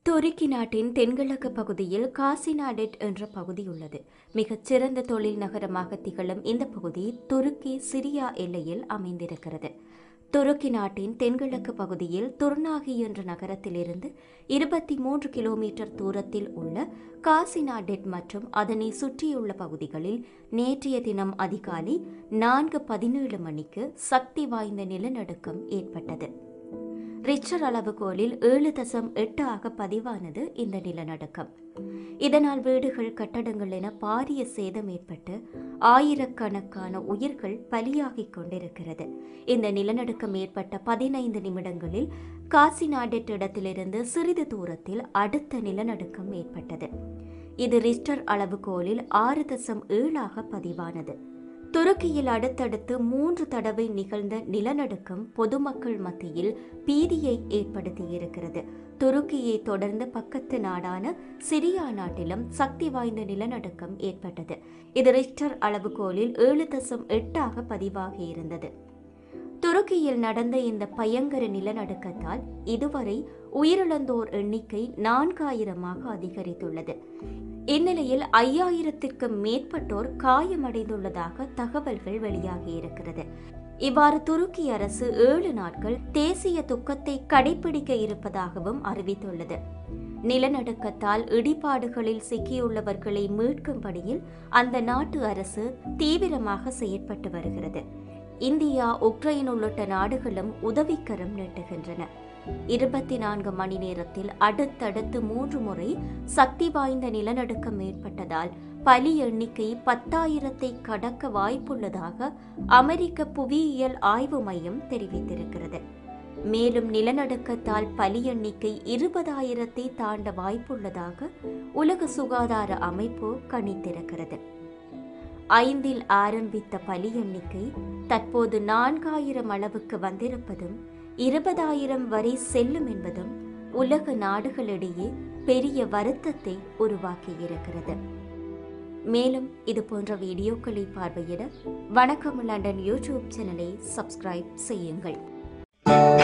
துருக்கி நாட்டின் தென்கிழக்கு பகுதியில் காசினாடெட் என்ற பகுதி உள்ளது மிகச் சிறந்த தொழில் நகரமாக திகழும் இந்த பகுதி துருக்கி சிரியா எல்லையில் அமைந்திருக்கிறது துருக்கி நாட்டின் தென்கிழக்கு பகுதியில் துர்நாகி என்ற நகரத்திலிருந்து இருபத்தி மூன்று கிலோமீட்டர் தூரத்தில் உள்ள காசினாடெட் மற்றும் அதனை சுற்றியுள்ள பகுதிகளில் நேற்றைய தினம் அதிகாலை நான்கு பதினேழு மணிக்கு சக்தி வாய்ந்த நிலநடுக்கம் ஏற்பட்டது ரிச்சர் அளவுகோலில் ஏழு தசம் எட்டு ஆக பதிவானது இந்த நிலநடுக்கம் இதனால் வீடுகள் கட்டடங்கள் என பாரிய சேதம் ஏற்பட்டு ஆயிரக்கணக்கான உயிர்கள் பலியாகிக் கொண்டிருக்கிறது இந்த நிலநடுக்கம் ஏற்பட்ட பதினைந்து நிமிடங்களில் காசிநாடெட் இடத்திலிருந்து சிறிது தூரத்தில் அடுத்த நிலநடுக்கம் ஏற்பட்டது இது ரிஸ்டர் அளவுகோலில் ஆறு தசம் ஏழாக பதிவானது துருக்கியில் அடுத்தடுத்து மூன்று தடவை நிகழ்ந்த நிலநடுக்கம் பொதுமக்கள் மத்தியில் பீதியை ஏற்படுத்தியிருக்கிறது துருக்கியை தொடர்ந்து பக்கத்து நாடான சிரியா நாட்டிலும் சக்தி வாய்ந்த நிலநடுக்கம் ஏற்பட்டது இது ரிக்டர் அளவுகோலில் ஏழு தசம் எட்டாக பதிவாகி இருந்தது துருக்கியில் நடந்த இந்த பயங்கர நிலநடுக்கத்தால் இதுவரை உயிரிழந்தோர் எண்ணிக்கை நான்காயிரமாக அதிகரித்துள்ளது இந்நிலையில் ஐயாயிரத்திற்கும் மேற்பட்டோர் காயமடைந்துள்ளதாக தகவல்கள் வெளியாகியிருக்கிறது இவ்வாறு துருக்கி அரசு ஏழு நாட்கள் தேசிய துக்கத்தை கடைபிடிக்க இருப்பதாகவும் அறிவித்துள்ளது நிலநடுக்கத்தால் இடிபாடுகளில் சிக்கியுள்ளவர்களை மீட்கும் பணியில் அந்த நாட்டு அரசு தீவிரமாக செயற்பட்டு வருகிறது இந்தியா உக்ரைன் உள்ளிட்ட நாடுகளும் உதவிக்கரம் நீட்டுகின்றன இருபத்தி நான்கு மணி நேரத்தில் அடுத்தடுத்து மூன்று முறை சக்தி வாய்ந்த நிலநடுக்கம் ஏற்பட்டதால் பலி எண்ணிக்கை பத்தாயிரத்தை கடக்க வாய்ப்புள்ளதாக அமெரிக்க புவியியல் ஆய்வு மையம் தெரிவித்திருக்கிறது மேலும் நிலநடுக்கத்தால் பலி எண்ணிக்கை இருபதாயிரத்தை தாண்ட வாய்ப்புள்ளதாக உலக சுகாதார அமைப்பு கணித்திருக்கிறது ஐந்தில் ஆரம்பித்த பலி எண்ணிக்கை தற்போது நான்காயிரம் அளவுக்கு வந்திருப்பதும் இருபதாயிரம் வரை செல்லும் என்பதும் உலக நாடுகளிடையே பெரிய வருத்தத்தை உருவாக்கியிருக்கிறது மேலும் இது போன்ற வீடியோக்களை பார்வையிட வணக்கம் லண்டன் யூடியூப் சேனலை சப்ஸ்கிரைப் செய்யுங்கள்